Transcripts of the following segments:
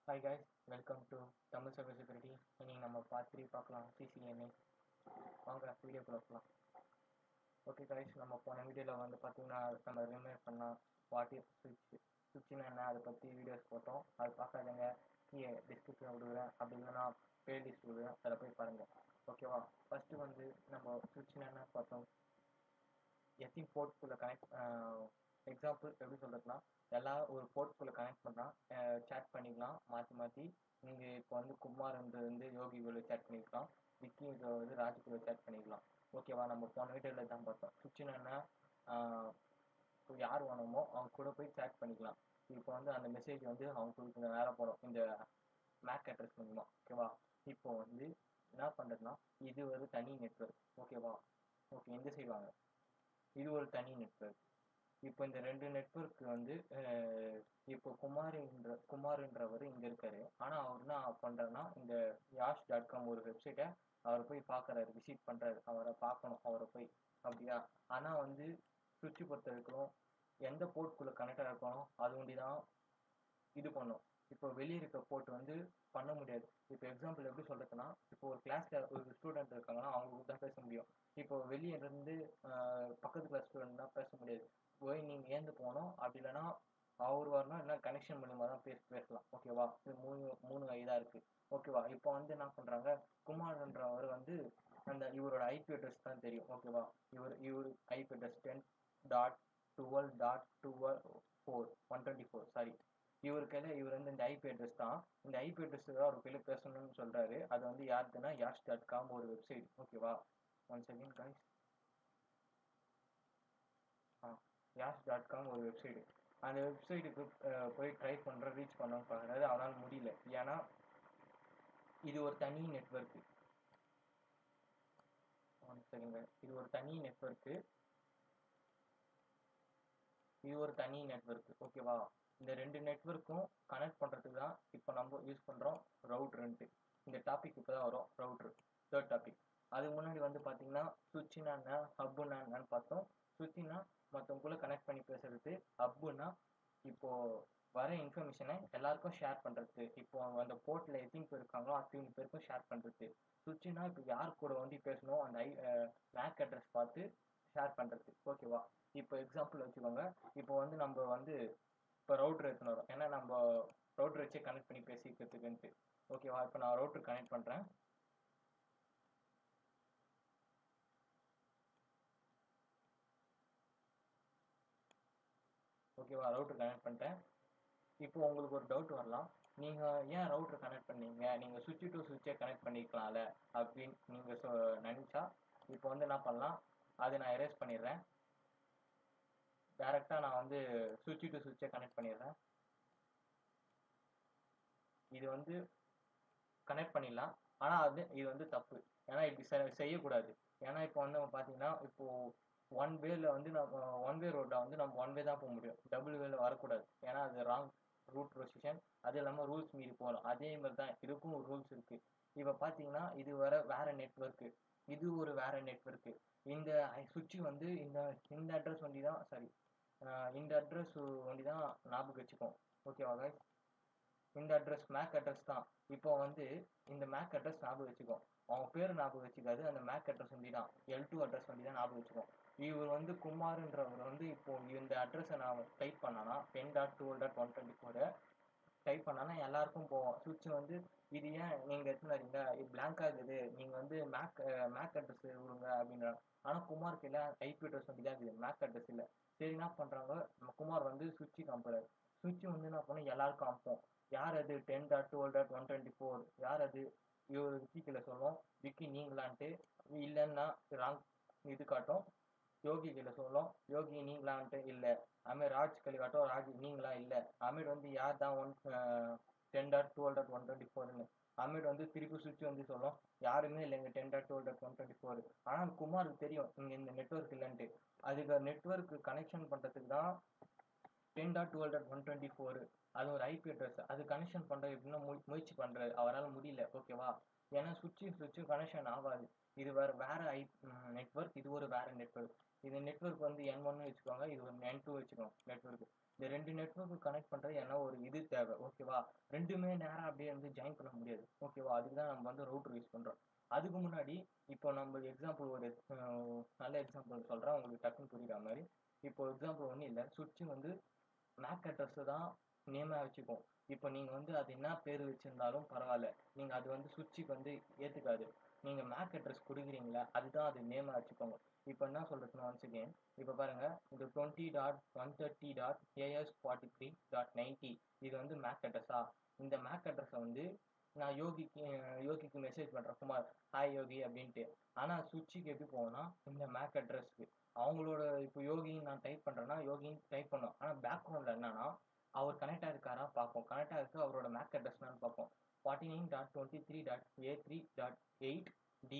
hi guys welcome to Tamil server security இன்னைக்கு நம்ம part three பார்க்கலாம் சிசிஎன்ஏ வாங்க வீடியோக்குள்ள போகலாம் ஓகே guys நம்ம போன வீடியோவில் வந்து பார்த்தீங்கன்னா நம்ம ரிமைண்ட் பண்ணலாம் வாட் இஸ் சுவிட்ச் சுவிட்ச்னா என்ன அதை பற்றி வீடியோஸ் போட்டோம் அது பார்க்காதங்க கீழே டிஸ்கிரிப்ஷன் விடுவேன் அப்படி இல்லைன்னா பிளேலிஸ்ட் விடுவேன் அதில் போய் பாருங்கள் ஓகேவா ஃபஸ்ட்டு வந்து நம்ம சுவிட்ச்னா என்ன பார்த்தோம் எத்தனை போர்ட்குள்ளே கனெக்ட் எக்ஸாம்பிள் எப்படி சொல்கிறதுனா எல்லாம் ஒரு போர்ட்குள்ளே கனெக்ட் பண்ணால் சேட் பண்ணிக்கலாம் மாற்றி மாற்றி நீங்கள் இப்போ வந்து குமார்ன்றது வந்து யோகி கூட சேட் பண்ணிக்கலாம் விக்கி வந்து ராஜ் கூட சேட் பண்ணிக்கலாம் ஓகேவா நம்ம போன வீடியோவில் தான் பார்த்தோம் சுவிட்சுன்னு என்ன இப்போ யார் வேணுமோ அவங்க கூட போய் சேட் பண்ணிக்கலாம் இப்போ வந்து அந்த மெசேஜ் வந்து அவங்களுக்கு நேரம் போடும் இந்த மேக் அட்ரஸ் மூலிமா ஓகேவா இப்போ வந்து என்ன பண்ணுறதுனா இது ஒரு தனி நெட்ஒர்க் ஓகேவா ஓகே இந்த சைடு வாங்க இது ஒரு தனி நெட்ஒர்க் இப்போ இந்த ரெண்டு நெட்ஒர்க் வந்து அஹ், இப்போ குமார்ன்ற குமார்ன்றவர் இங்கே இருக்காரு ஆனால் அவர் என்ன பண்ணுறாருன்னா இந்த யாஷ் டாட் காம் ஒரு வெப்சைட்டை அவர் போய் பார்க்குறாரு விசிட் பண்ணுறாரு அவரை பார்க்கணும் அவரை போய் அப்படியா ஆனால் வந்து சுவிட்ச் பொறுத்த வரைக்கும் எந்த போர்ட்குள்ளே கனெக்டாக இருக்கணும் அது ஒண்டி தான் இது பண்ணும் இப்போ வெளியே இருக்க போர்ட் வந்து பண்ண முடியாது இப்போ எக்ஸாம்பிள் எப்படி சொல்றதுன்னா இப்போ ஒரு கிளாஸ்ல ஒரு ஸ்டூடெண்ட் இருக்காங்கன்னா அவங்களுக்கு தான் பேச முடியும் இப்போ வெளியே இருந்து ஆஹ், பக்கத்து கிளாஸ் ஸ்டூடெண்ட் தான் பேச முடியாது போய் நீங்க ஏந்து போகணும் அப்படி இல்லைன்னா அவர் வரணும் இல்லை கனெக்ஷன் மூலியமா தான் பேச பேசலாம் ஓகேவா இது மூணு மூணு இதா இருக்கு ஓகேவா இப்போ வந்து என்ன பண்றாங்க குமார்ன்றவர் வந்து அந்த இவரோட ஐபி அட்ரஸ் தான் தெரியும் ஓகேவா இவர் இவர் IP address ten dot twelve dot twelve four one twenty four sorry இவர் கையில இவர் வந்து இந்த ஐபி அட்ரஸ் தான் இந்த ஐபி அட்ரஸ் தான் அவர் கையில பேசணும்னு சொல்றாரு அது வந்து யாருக்குன்னா யாஷ் டாட் காம் ஒரு வெப்சைட் ஓகேவா ஒன் செகண்ட் காய்ஸ் ஆ யாஷ் டாட் காம் ஒரு வெப்சைட் அந்த வெப்சைட்டுக்கு போய் ட்ரை பண்ற ரீச் பண்ண பார்க்குறாரு அவனால் முடியல ஏன்னா இது ஒரு தனி நெட்வொர்க்கு ஒன் செகண்ட் இது ஒரு தனி நெட்வொர்க்கு இது ஒரு தனி நெட்வொர்க் ஓகேவா இந்த ரெண்டு நெட்வொர்க்கும் கனெக்ட் பண்ணுறதுக்கு தான் இப்போ நம்ம யூஸ் பண்ணுறோம் ரவுட்ருன்ட்டு இந்த டாபிக் இப்போ தான் வரும் ரவுட்ரு தேர்ட் டாபிக் அதுக்கு முன்னாடி வந்து பார்த்தீங்கன்னா சுவிட்சுனா என்ன ஹப்புனா என்னன்னு பார்த்தோம் சுவிட்சுனா மற்றவங்களுக்குள்ள கனெக்ட் பண்ணி பேசுறது ஹப்புனா இப்போ வர இன்ஃபர்மேஷனை எல்லாருக்கும் ஷேர் பண்ணுறது இப்போ அந்த போர்ட்டில் எத்தனை பேர் இருக்காங்களோ அத்தனை பேருக்கும் ஷேர் பண்ணுறது சுவிட்சுனா இப்போ யார் கூட வந்து பேசணும் அந்த ஐ மேக் அட்ரஸ் பார்த்து ஷேர் பண்ணுறது ஓகேவா இப்போ எக்ஸாம்பிள் வச்சுக்கோங்க இப்போ வந்து நம்ம வந்து இப்போ ரவுட்ரு எடுத்துன்னு வரோம் ஏன்னா நம்ம ரவுட்ரு வச்சே கனெக்ட் பண்ணி பேசிக்கிறதுக்குன்ட்டு ஓகேவா இப்போ நான் ரவுட்ரு கனெக்ட் பண்ணுறேன் ஓகேவா ரவுட்ரு கனெக்ட் பண்ணிட்டேன் இப்போ உங்களுக்கு ஒரு டவுட் வரலாம் நீங்கள் ஏன் ரவுட்ரு கனெக்ட் பண்ணீங்க நீங்கள் சுவிட்ச் டு சுவிட்சே கனெக்ட் பண்ணிக்கலாம்ல அப்படின்னு நீங்கள் சொ நினச்சா இப்போ வந்து என்ன பண்ணலாம் அதை நான் எரேஸ் பண்ணிடுறேன் டேரெக்டாக நான் வந்து சுவிட்ச் டு சுவிட்சை கனெக்ட் பண்ணிடுறேன் இது வந்து கனெக்ட் பண்ணிடலாம் ஆனால் அது இது வந்து தப்பு ஏன்னா இப்படி செ- செய்யக்கூடாது ஏன்னா இப்போ வந்து நம்ம பார்த்தீங்கன்னா இப்போ ஒன் வேல வந்து நம்ம ஒன் வே ரோட்டில் வந்து நம்ம ஒன் வே தான் போக முடியும் டபுள் வேல வரக்கூடாது ஏன்னா அது ராங் ரூட் பொசிஷன் அது இல்லாமல் ரூல்ஸ் மீறி போகலாம் அதே மாதிரி தான் இதுக்கும் ஒரு ரூல்ஸ் இருக்கு இப்போ பார்த்தீங்கன்னா இது வர வேற நெட்வொர்க்கு இது ஒரு வேற நெட்வொர்க்கு இந்த சுவிட்ச் வந்து இந்த இந்த அட்ரஸ் வண்டி தான் சாரி இந்த அட்ரஸ் வண்டி தான் ஞாபகம் வச்சுக்கோம் ஓகேவா guys இந்த அட்ரஸ் மேக் அட்ரஸ் தான் இப்போ வந்து இந்த மேக் அட்ரஸ் ஞாபகம் வச்சுக்கோ அவன் பேர் ஞாபகம் வச்சுக்காது அந்த மேக் அட்ரஸ் வண்டி தான் எல் டூ அட்ரஸ் வண்டி தான் ஞாபகம் வச்சுக்கோ இவர் வந்து குமார்ன்றவர் வந்து இப்போ இந்த அட்ரஸை நான் டைப் பண்ணானா ten dot two dot one twenty ஃபோரை டைப் பண்ணானா எல்லாருக்கும் போவோம் சுவிட்ச் வந்து இது ஏன் நீங்கள் எடுத்துன்னு வரீங்க இது பிளாங்காக இருக்குது நீங்கள் வந்து மேக் மேக் அட்ரஸ் விடுங்க அப்படின்றாங்க ஆனால் குமாருக்கு இல்லை ஐபி அட்ரஸ் வந்து தான் இருக்குது மேக் அட்ரஸ் இல்லை சரி என்ன பண்ணுறாங்க குமார் வந்து சுவிட்ச் காம்புறாரு சுவிட்ச் வந்து என்ன பண்ணும் எல்லாருக்கும் அனுப்போம் யார் அது ten dot twelve dot one twenty four யார் அது இவர் விக்கில சொல்லும் விக்கி நீங்களான்ட்டு இல்லைன்னா ராங் இது காட்டும் யோகி கிட்ட சொல்லும் யோகி நீங்களான்ட்டு இல்லை அமீர் ராஜ் களி காட்டும் ராஜ் நீங்களா இல்லை அமீர் வந்து யார் தான் one ten dot twelve dot one twenty ஃபோர்னு அமீர் வந்து திருப்பி சுவிட்ச் வந்து சொல்லும் யாருமே இல்லைங்க ten dot twelve dot one twenty four ஆனால் குமாருக்கு தெரியும் இங்கே இந்த நெட்வொர்க் இல்லைன்ட்டு அதுக்கு நெட்வொர்க் கனெக்ஷன் பண்ணுறதுக்கு தான் ten dot twelve dot one twenty four அது ஒரு ஐபி அட்ரஸ் அது கனெக்ஷன் பண்ணுற எப்படின்னா மு- முயற்சி பண்ணுறாரு அவரால் முடியல ஓகேவா ஏன்னா சுவிட்சும் சுவிட்சும் கனெக்ஷன் ஆகாது இது வேற வேற ஐ நெட்வொர்க் இது ஒரு வேற நெட்வொர்க் இது நெட்வொர்க் வந்து என் ஒன்னு வச்சுக்கோங்க இது ஒரு என் டூ வச்சுக்கோங்க நெட்வொர்க் இந்த ரெண்டு நெட்வொர்க் கனெக்ட் பண்ணுறது என்ன ஒரு இது தேவை ஓகேவா ரெண்டுமே நேராக அப்படியே வந்து ஜாயின் பண்ண முடியாது ஓகேவா அதுக்கு தான் நம்ம வந்து ரவுட்டர் யூஸ் பண்ணுறோம் அதுக்கு முன்னாடி இப்போ நம்ம எக்ஸாம்பிள் ஒரு அஹ், நல்ல எக்ஸாம்பிள் சொல்கிறேன் உங்களுக்கு டக்குன்னு புரியுற மாதிரி இப்போ எக்ஸாம்பிள் ஒன்றும் இல்லை சுவிட்சு வந்து மேக் அட்ரஸ் தான் நேமாக வச்சுப்போம் இப்போ நீங்கள் வந்து அது என்ன பேர் வச்சுருந்தாலும் பரவாயில்ல நீங்கள் அது வந்து சுவிட்சுக்கு வந்து ஏற்றுக்காது நீங்கள் மேக் அட்ரஸ் கொடுக்குறீங்களா அதுதான் அது நேமாக வச்சுக்கோங்க இப்போ என்ன சொல்கிறதுன்னு ஒன்ஸ் அகேன் இப்போ பாருங்கள் இந்த twenty dot one thirty dot AS forty three dot ninety இது வந்து மேக் அட்ரஸா இந்த மேக் அட்ரஸை வந்து நான் யோகிக்கு அஹ் யோகிக்கு மெசேஜ் பண்ணுறேன் குமார் ஹாய் யோகி அப்படின்ட்டு ஆனால் சுவிட்சுக்கு எப்படி போகணும்னா இந்த மேக் அட்ரஸ்க்கு அவங்களோட இப்போ யோகின்னு நான் டைப் பண்ணுறேன்னா யோகின்னு டைப் பண்ணோம் ஆனால் பேக்ரவுண்டில் என்னன்னா அவர் கனெக்ட் ஆயிருக்காரா பார்ப்போம் கனெக்ட் ஆயிருக்கு அவரோட மேக் அட்ரஸ் என்னன்னு பார்ப்போம் forty nine dot twenty three dot A three dot eight D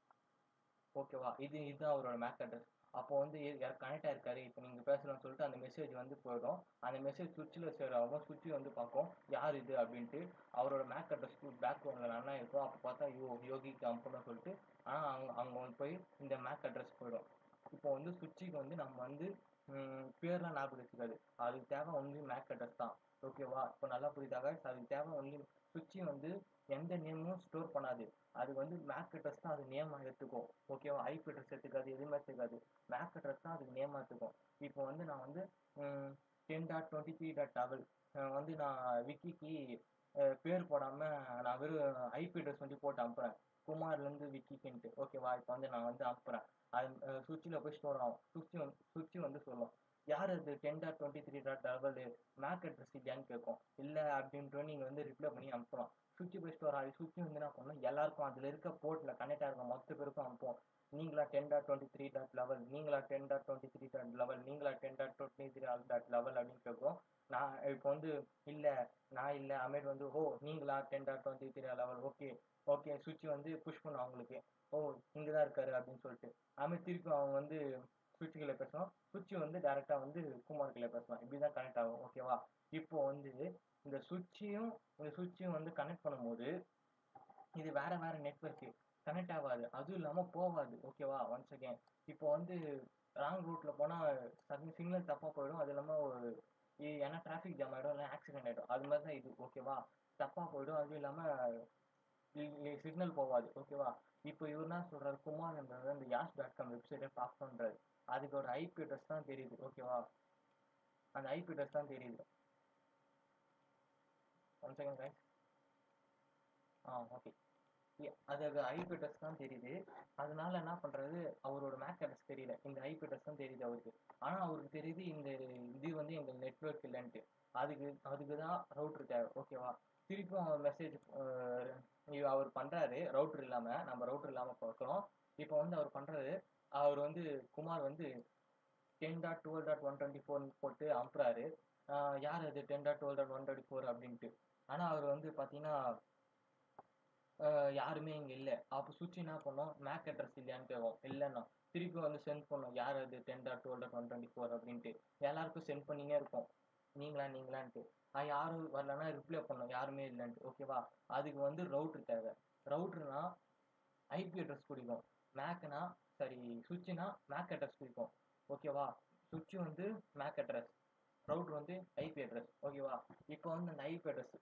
ஓகேவா இது இதுதான் அவரோட மேக் அட்ரஸ் அப்போ வந்து யார் கனெக்ட் ஆயிருக்காரு இப்போ நீங்கள் பேசலாம்னு சொல்லிட்டு அந்த மெசேஜ் வந்து போயிடும் அந்த மெசேஜ் சுவிட்சில் சேர் ஆகும் சுவிட்ச் வந்து பார்க்கும் யார் இது அப்படின்ட்டு அவரோட மேக் அட்ரஸ்க்கு பேக்ரவுண்டில் நல்லா இருக்கும் அப்போ பார்த்தா யோ யோகிக்கு அனுப்பணும்னு சொல்லிட்டு ஆனால் அவங்க அவங்க வந்து போய் இந்த மேக் அட்ரஸ் போயிடும் இப்போ வந்து சுவிட்சுக்கு வந்து நம்ம வந்து ம், பேர்லாம் ஞாபகம் வச்சுக்காது அதுக்கு தேவை ஒன்லி மேக் அட்ரஸ் தான் ஓகேவா இப்போ நல்லா புரியுதாக அதுக்கு தேவை ஒன்லி சுவிட்சு வந்து எந்த நேமும் ஸ்டோர் பண்ணாது அது வந்து மேக் அட்ரஸ் தான் அது நேமாக எடுத்துக்கும் ஓகேவா ஐபி அட்ரஸ் எடுத்துக்காது எதுவுமே எடுத்துக்காது மேக் அட்ரஸ் தான் அதுக்கு நேமாக எடுத்துக்கும் இப்போ வந்து நான் வந்து ten dot twenty three dot double வந்து நான் விக்கிக்கு அஹ், பேர் போடாமல் நான் வெறும் ஐபி அட்ரஸ் வந்து போட்டு அனுப்புகிறேன் குமார்லேருந்து விக்கிக்குன்ட்டு ஓகேவா இப்போ வந்து நான் வந்து அனுப்புகிறேன் அது சுவிட்சில் போய் ஸ்டோர் ஆகும் சுவிட்ச் வந்து சுவிட்ச் வந்து சொல்லும் யார் அது ten dot twenty three dot double MAC address இல்லையான்னு கேட்கும் இல்லை அப்படின்ட்டு நீங்கள் வந்து ரிப்ளை பண்ணி அனுப்பலாம் சுவிட்ச் போய் ஸ்டோர் ஆகி சுவிட்ச் வந்து என்ன பண்ணணும் எல்லாருக்கும் அதில் இருக்க போர்ட்டில் கனெக்ட் ஆகிருக்க மொத்த பேருக்கும் அனுப்புவோம் நீங்களா ten dot twenty three dot level நீங்களா ten dot twenty three dot level நீங்களா ten dot twenty three dot level அப்படின்னு கேட்கும் நான் இப்போ வந்து இல்லை நான் இல்லை அமேட் வந்து ஓ நீங்களா ten dot twenty three level okay okay சுவிட்ச் வந்து புஷ் பண்ணும் அவங்களுக்கு ஓ இங்கே தான் இருக்காரு அப்படின்னு சொல்லிட்டு அமேட் திருப்பி அவங்க வந்து சுவிட்சுகளை பேசணும் சுவிட்ச் வந்து டேரெக்டாக வந்து குமார்கில் பேசலாம் இப்படி தான் கனெக்ட் ஆகும் ஓகேவா இப்போ வந்து இந்த சுவிட்சையும் இந்த சுவிட்சையும் வந்து கனெக்ட் பண்ணும்போது இது வேற வேற நெட்வொர்க்கு கனெக்ட் ஆகாது அதுவும் இல்லாமல் போகாது ஓகேவா ஒன்ஸ் அகேன் இப்போ வந்து ராங் ரூட்டில் போனால் சிக்னல் தப்பாக போயிடும் அது இல்லாமல் ஒரு இ- ஏன்னா டிராஃபிக் ஜாம் ஆகிடும் இல்லை ஆக்சிடென்ட் ஆகிடும் அது மாதிரி தான் இது ஓகேவா தப்பாக போயிடும் அதுவும் இல்லாமல் சிக்னல் போகாது ஓகேவா இப்போ இவர் என்ன சொல்றாரு குமார்ன்றது அந்த யாஸ் டாட் காம் வெப்சைட்டை பாஸ் பண்ணுறாரு அதுக்கு ஒரு ஐபி அட்ரஸ் தான் தெரியுது ஓகேவா அந்த ஐபி அட்ரஸ் தான் தெரியுது ஒன் செகண்ட் ரைட் ஆ ஓகே அது அது ஐபி அட்ரஸ் தான் தெரியுது அதனால என்ன பண்றது அவரோட மேக் அட்ரஸ் தெரியல இந்த ஐபி அட்ரஸ் தான் தெரியுது அவருக்கு ஆனா அவருக்கு தெரியுது இந்த இது வந்து எங்க நெட்வொர்க் இல்லைன்ட்டு அதுக்கு அதுக்கு தான் ரவுட்டர் தேவை ஓகேவா திருப்பியும் அவர் மெசேஜ் அவர் பண்றாரு ரவுட்டர் இல்லாம நம்ம ரவுட்டர் இல்லாம பார்க்குறோம் இப்போ வந்து அவர் பண்றாரு அவர் வந்து குமார் வந்து ten dot twelve dot one twenty ஃபோர்னு போட்டு அனுப்புறாரு ஆஹ் யார் அது ten dot twelve dot one twenty four அப்படின்ட்டு ஆனால் அவர் வந்து பார்த்தீங்கன்னா ஆஹ் யாருமே இங்கே இல்லை அப்போ சுவிட்ச் என்ன பண்ணோம் மேக் அட்ரஸ் இல்லையான்னு கேட்கும் இல்லைன்னா திருப்பி வந்து சென்ட் பண்ணோம் யார் அது ten dot twelve dot one twenty four அப்படின்ட்டு எல்லாருக்கும் சென்ட் பண்ணினே இருக்கும் நீங்களா நீங்களான்ட்டு அது யாரும் வரலன்னா ரிப்ளை பண்ணோம் யாருமே இல்லைன்ட்டு ஓகேவா அதுக்கு வந்து ரவுட்ரு தேவை ரவுட்ருனா ஐபி அட்ரஸ் பிடிக்கும் மேக்னா சரி சுவிட்சுனா மேக் அட்ரஸ் பிடிக்கும் ஓகேவா சுவிட்ச் வந்து மேக் அட்ரஸ் ரவுட்ரு வந்து ஐபி அட்ரஸ் ஓகேவா இப்போ வந்து அந்த ஐபி அட்ரஸ்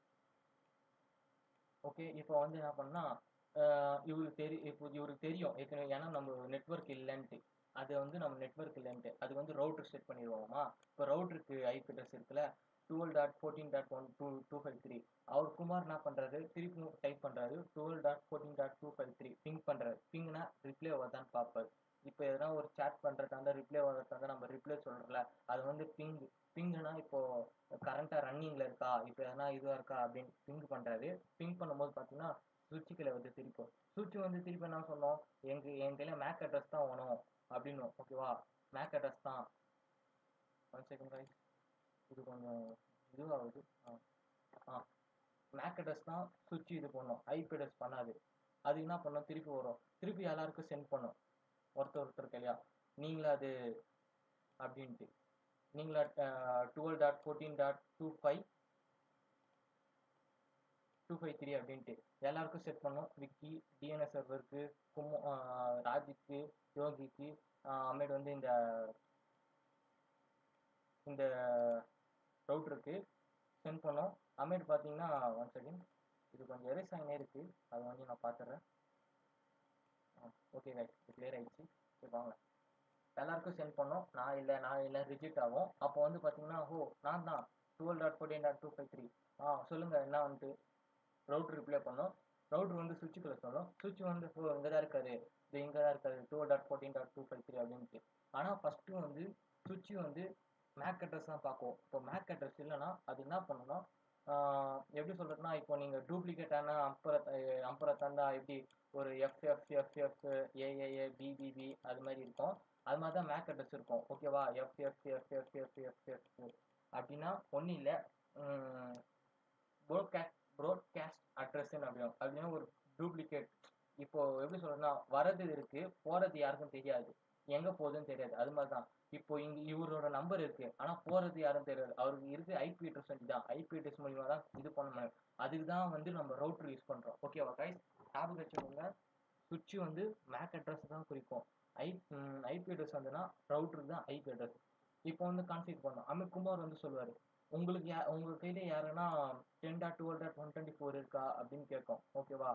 ஓகே இப்போ வந்து என்ன பண்ணா ஆஹ் இவருக்கு தெரி இப்போ இவருக்கு தெரியும் ஏற்கனவே ஏன்னா நம்ம நெட்வொர்க் இல்லைன்ட்டு அது வந்து நம்ம நெட்வொர்க் இல்லைன்ட்டு அது வந்து ரவுட்டர் செட் பண்ணிடுவோமா இப்போ ரவுட்டருக்கு ஐபி அட்ரஸ் இருக்குல்ல twelve dot fourteen dot one two two five three அவர் குமார் என்ன பண்ணுறாரு திருப்பி டைப் பண்ணுறாரு twelve dot fourteen dot two five three ping பண்ணுறாரு பிங்னா ரிப்ளை வருதான்னு பார்ப்பாரு இப்போ எதனா ஒரு சேட் பண்ணுறதா இருந்தால் ரிப்ளை வர்றதா இருந்தால் நம்ம ரிப்ளை சொல்கிறோம்ல அது வந்து பிங் பிங்குனா இப்போ கரண்ட்டாக ரன்னிங்கில் இருக்கா இப்போ எதனா இதுவாக இருக்கா அப்படின்னு பிங் பண்ணுறாரு பிங் பண்ணும்போது பார்த்தீங்கன்னா சுவிட்சுக்களை வந்து திருப்போம் சுவிட்ச் வந்து திருப்பி என்ன சொன்னோம் எங்க என் கையில் மேக் அட்ரஸ் தான் வேணும் அப்படின்னு ஓகேவா மேக் அட்ரஸ் தான் ஒன் செகண்ட் ரைஸ் இது கொஞ்சம் இதுவாகுது ஆ ஆ மேக் அட்ரஸ் தான் சுவிட்ச் இது பண்ணும் ஐபி அட்ரஸ் பண்ணாது அது என்ன பண்ணும் திருப்பி வரும் திருப்பி எல்லாருக்கும் சென்ட் பண்ணும் ஒருத்தர் ஒருத்தர் கையா நீங்களா அது அப்படின்ட்டு நீங்களா twelve dot fourteen dot two five two five three அப்படின்ட்டு எல்லாருக்கும் செட் பண்ணோம் விக்கி டிஎன்எஸ் சர்வருக்கு குமோ ராஜுக்கு யோகிக்கு அம்மேடு வந்து இந்த இந்த ரவுட்டருக்கு சென்ட் பண்ணோம் அம்மேடு பார்த்தீங்கன்னா ஒன் செகண்ட் இது கொஞ்சம் எரேஸ் ஆகினே இருக்குது அது வந்து நான் பார்த்துட்றேன் ஓகே ரைட் இது கிளியர் ஆயிடுச்சு சரி வாங்க எல்லாருக்கும் சென்ட் பண்ணோம் நான் இல்லை நான் இல்லை ரிஜெக்ட் ஆகும் அப்போ வந்து பார்த்தீங்கன்னா ஓ நான் தான் twelve dot fourteen dot two five three ஆ சொல்லுங்கள் என்ன வந்துட்டு ரவுட்ரு ரிப்ளை பண்ணோம் ரவுட்ரு வந்து சுவிட்சுக்குள்ள சொன்னோம் சுவிட்ச் வந்து இப்போ இங்கே தான் இருக்காரு இது இங்கே தான் இருக்காரு twelve dot fourteen dot two five three அப்படின்ட்டு ஆனால் ஃபஸ்ட்டு வந்து சுவிட்சு வந்து மேக் அட்ரஸ் தான் பார்க்கும் இப்போ மேக் அட்ரஸ் இல்லைன்னா அது என்ன பண்ணணும்னா எப்படி சொல்கிறதுனா இப்போ நீங்கள் டூப்ளிகேட்டான அம்பரை அம்பரை தந்தா எப்படி ஒரு F F F F AAA BBB அது மாதிரி இருக்கும் அது மாதிரி தான் மேக் அட்ரஸ் இருக்கும் ஓகேவா F F F F F F F அப்படின்னா ஒன்றும் இல்லை ப்ரோட்காஸ்ட் ப்ரோட்காஸ்ட் அட்ரஸ்ன்னு அப்படியும் அப்படின்னா ஒரு டூப்ளிகேட் இப்போ எப்படி சொல்றதுன்னா வரது இருக்கு போறது யாருக்கும் தெரியாது எங்க போகுதுன்னு தெரியாது அது மாதிரி தான் இப்போ இங்க இவரோட நம்பர் இருக்கு ஆனா போறது யாரும் தெரியாது அவருக்கு இருக்கு ஐபி அட்ரஸ் வந்து தான் ஐபி அட்ரஸ் மூலியமா தான் இது பண்ண முடியும் அதுக்கு தான் வந்து நம்ம ரவுட்டர் யூஸ் பண்றோம் ஓகேவா கைஸ் ஞாபகம் வச்சுக்கோங்க சுவிட்ச் வந்து மேக் அட்ரஸ் தான் குறிக்கும் ஐ ஐபி அட்ரஸ் வந்துன்னா ரவுட்டருக்கு தான் ஐபி அட்ரஸ் இப்போ வந்து கான்ஃபிக் பண்ணோம் அமித் குமார் வந்து சொல்லுவாரு உங்களுக்கு யா உங்க கையில யாருன்னா ten dot twelve dot one twenty four இருக்கா அப்படின்னு கேட்கும் ஓகேவா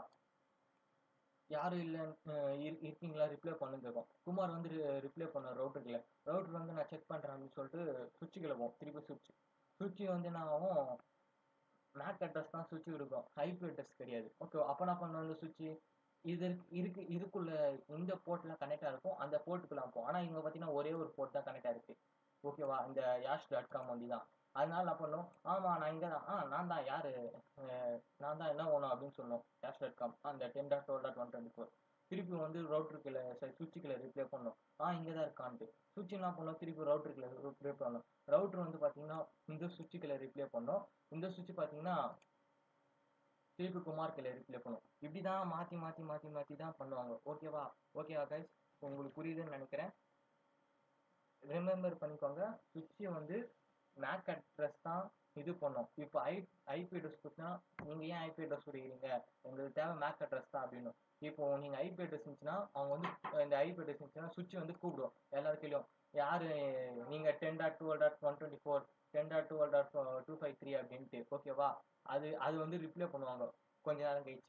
யாரும் இல்லை இருக்கீங்களா ரிப்ளை பண்ணுன்னு கேட்கும் குமார் வந்து ரிப்ளை பண்ண ரவுட்டர்ல ரவுட்டர் வந்து நான் செக் பண்ணுறேன் அப்படின்னு சொல்லிட்டு சுவிட்சு கிளம்பும் திருப்பி சுவிட்ச் சுவிட்சு வந்து என்ன ஆகும் மேக் அட்ரஸ் தான் சுவிட்ச் இருக்கும் ஐபி அட்ரஸ் கிடையாது ஓகே அப்போ நான் பண்ண வந்து சுவிட்சு இது இருக்கு இதுக்குள்ள இந்த போர்ட்ல கனெக்டாக இருக்கும் அந்த போர்ட்டுக்குள்ள போகும் ஆனால் இவங்க பார்த்தீங்கன்னா ஒரே ஒரு போர்ட் தான் கனெக்டாக இருக்கு ஓகேவா இந்த யாஷ் டாட் காம் வந்து தான் அதனால நான் பண்ணோம் ஆமாம் நான் இங்கே தான் ஆ நான் தான் யார் நான் தான் என்ன வேணும் அப்படின்னு சொன்னோம் கேஷ் டாட் காம் அந்த ten dot twelve dot one twenty four திருப்பி வந்து ரவுட்டருக்குள்ள சரி சுவிட்சுக்குள்ள ரிப்ளை பண்ணோம் ஆ இங்கே தான் இருக்கான்ட்டு சுவிட்ச் என்ன பண்ணோம் திருப்பி ரவுட்டருக்குள்ள ரிப்ளை பண்ணோம் ரவுட்டர் வந்து பார்த்தீங்கன்னா இந்த சுவிட்சுக்குள்ள ரிப்ளை பண்ணோம் இந்த சுவிட்ச் பார்த்தீங்கன்னா திருப்பி குமார்க்குள்ள ரிப்ளை பண்ணும் இப்படி தான் மாற்றி மாற்றி மாற்றி மாற்றி தான் பண்ணுவாங்க ஓகேவா ஓகேவா கைஸ் உங்களுக்கு புரியுதுன்னு நினைக்கிறேன் ரிமெம்பர் பண்ணிக்கோங்க சுவிட்சு வந்து மேக் அட்ரஸ் தான் இது பண்ணும் இப்போ ஐ ஐபி அட்ரஸ் கொடுத்தா நீங்கள் ஏன் ஐபி அட்ரஸ் கொடுக்குறீங்க உங்களுக்கு தேவை மேக் அட்ரஸ் தான் அப்படின்னு இப்போ நீங்கள் ஐபி அட்ரஸ் இருந்துச்சுன்னா அவங்க வந்து இந்த ஐபி அட்ரஸ் இருந்துச்சுன்னா சுவிட்ச் வந்து கூப்பிடும் எல்லாருக்கையும் யார் நீங்கள் ten dot twelve dot one twenty four ten dot twelve dot two five three அப்படின்ட்டு ஓகேவா அது அது வந்து ரிப்ளை பண்ணுவாங்க கொஞ்ச நேரம் கழிச்சு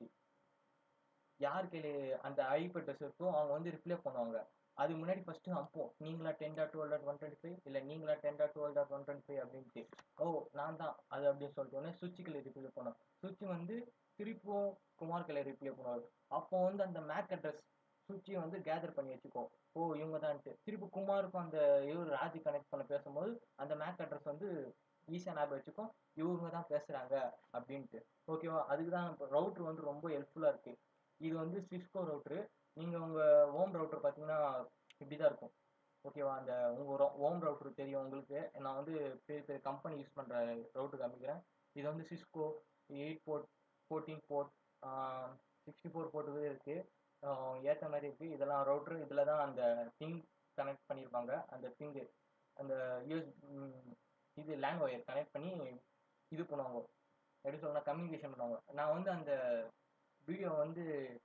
யார் கையில் அந்த ஐபி அட்ரஸ் இருக்கோ அவங்க வந்து ரிப்ளை பண்ணுவாங்க அது முன்னாடி ஃபஸ்ட்டு அனுப்போம் நீங்களா ten dot twelve dot one twenty five இல்லை நீங்களா ten dot twelve dot one twenty five அப்படின்ட்டு ஓ நான் தான் அது அப்படின்னு சொல்லிட்டு உடனே சுவிட்சுக்குள்ள ரிப்ளை பண்ணோம் சுவிட்ச் வந்து திருப்பியும் குமார்களை ரிப்ளை பண்ணுவார் அப்போ வந்து அந்த மேக் அட்ரஸ் சுவிட்சை வந்து கேதர் பண்ணி வச்சுக்கோ ஓ இவங்க தான்ட்டு திருப்பி குமாருக்கும் அந்த இவர் ராஜி கனெக்ட் பண்ண பேசும்போது அந்த மேக் அட்ரஸ் வந்து ஈஸியாக ஞாபகம் வச்சுக்கோ இவங்க தான் பேசுகிறாங்க அப்படின்ட்டு ஓகேவா அதுக்கு தான் இப்போ ரவுட்ரு வந்து ரொம்ப ஹெல்ப்ஃபுல்லாக இருக்குது இது வந்து சிஸ்கோ ரவுட்ரு நீங்கள் உங்கள் ஹோம் ரவுட்டர் பார்த்தீங்கன்னா இப்படி தான் இருக்கும் ஓகேவா அந்த உங்கள் ஹோம் ரவுட்ரு தெரியும் உங்களுக்கு நான் வந்து பெரிய பெரிய கம்பெனி யூஸ் பண்ணுற ரவுட்ரு காமிக்கிறேன் இது வந்து Cisco eight port fourteen port sixty four port இருக்குது ஏற்ற மாதிரி இருக்குது இதெல்லாம் ரவுட்ரு இதில் தான் அந்த பிங் கனெக்ட் பண்ணியிருப்பாங்க அந்த பிங்கு அந்த யூஎஸ் இது லேண்ட் ஒயர் கனெக்ட் பண்ணி இது பண்ணுவாங்க எப்படி சொல்லலாம் கம்யூனிகேஷன் பண்ணுவாங்க நான் வந்து அந்த வீடியோ வந்து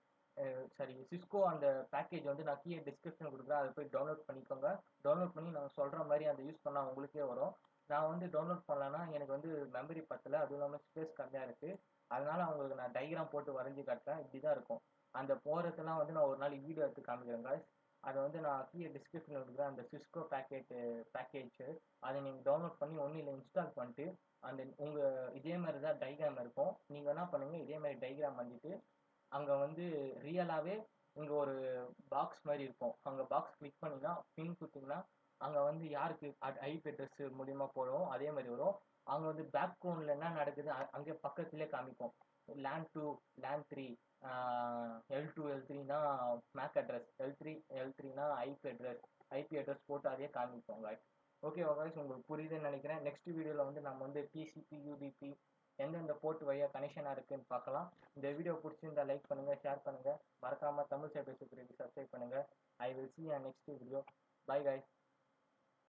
சாரி சிஸ்கோ அந்த பேக்கேஜ் வந்து நான் கீழே டிஸ்கிரிப்ஷன் கொடுக்குறேன் அதை போய் டவுன்லோட் பண்ணிக்கோங்க டவுன்லோட் பண்ணி நான் சொல்கிற மாதிரி அந்த யூஸ் பண்ணால் உங்களுக்கே வரும் நான் வந்து டவுன்லோட் பண்ணலன்னா எனக்கு வந்து மெமரி பத்தல அதுவும் இல்லாமல் ஸ்பேஸ் கம்மியாக இருக்குது அதனால அவங்களுக்கு நான் டைக்ராம் போட்டு வரைஞ்சி காட்டுறேன் இப்படி தான் இருக்கும் அந்த போகிறதெல்லாம் வந்து நான் ஒரு நாள் வீடியோ எடுத்து காமிக்கிறேன் guys அதை வந்து நான் கீழே டிஸ்கிரிப்ஷனில் கொடுக்குறேன் அந்த சிஸ்கோ பேக்கெட்டு பேக்கேஜ் அதை நீங்கள் டவுன்லோட் பண்ணி ஒன்றும் இல்லை இன்ஸ்டால் பண்ணிட்டு அந்த உங்கள் இதே மாதிரி தான் டைக்ராம் இருக்கும் நீங்கள் என்ன பண்ணுங்க இதே மாதிரி டைக்ராம் பண்ணிட்டு அங்கே வந்து ரியலாகவே இங்கே ஒரு பாக்ஸ் மாதிரி இருக்கும் அங்கே பாக்ஸ் கிளிக் பண்ணிங்கன்னா பின் கொடுத்தீங்கன்னா அங்கே வந்து யாருக்கு ஐபி அட்ரஸ் மூலியமாக போடும் அதே மாதிரி வரும் அங்கே வந்து பேக்ரவுண்டில் என்ன நடக்குது அ- அங்கே பக்கத்துலேயே காமிக்கும் land two land three L two L த்ரீனா MAC address L three L த்ரீனா ஐபி அட்ரஸ் ஐபி அட்ரஸ் போட்டு அதே காமிப்போம் guys ஓகே guys உங்களுக்கு புரியுதுன்னு நினைக்கிறேன் நெக்ஸ்ட் வீடியோவில் வந்து நம்ம வந்து டிசிபி யூடிபி எந்தெந்த போர்ட் வழியாக கனெக்ஷனாக இருக்குன்னு பார்க்கலாம் இந்த வீடியோ பிடிச்சிருந்தா லைக் பண்ணுங்கள் ஷேர் பண்ணுங்கள் மறக்காமல் தமிழ் சைபர் செக்யூரிட்டி சப்ஸ்கிரைப் பண்ணுங்கள் I will see you on next video bye guys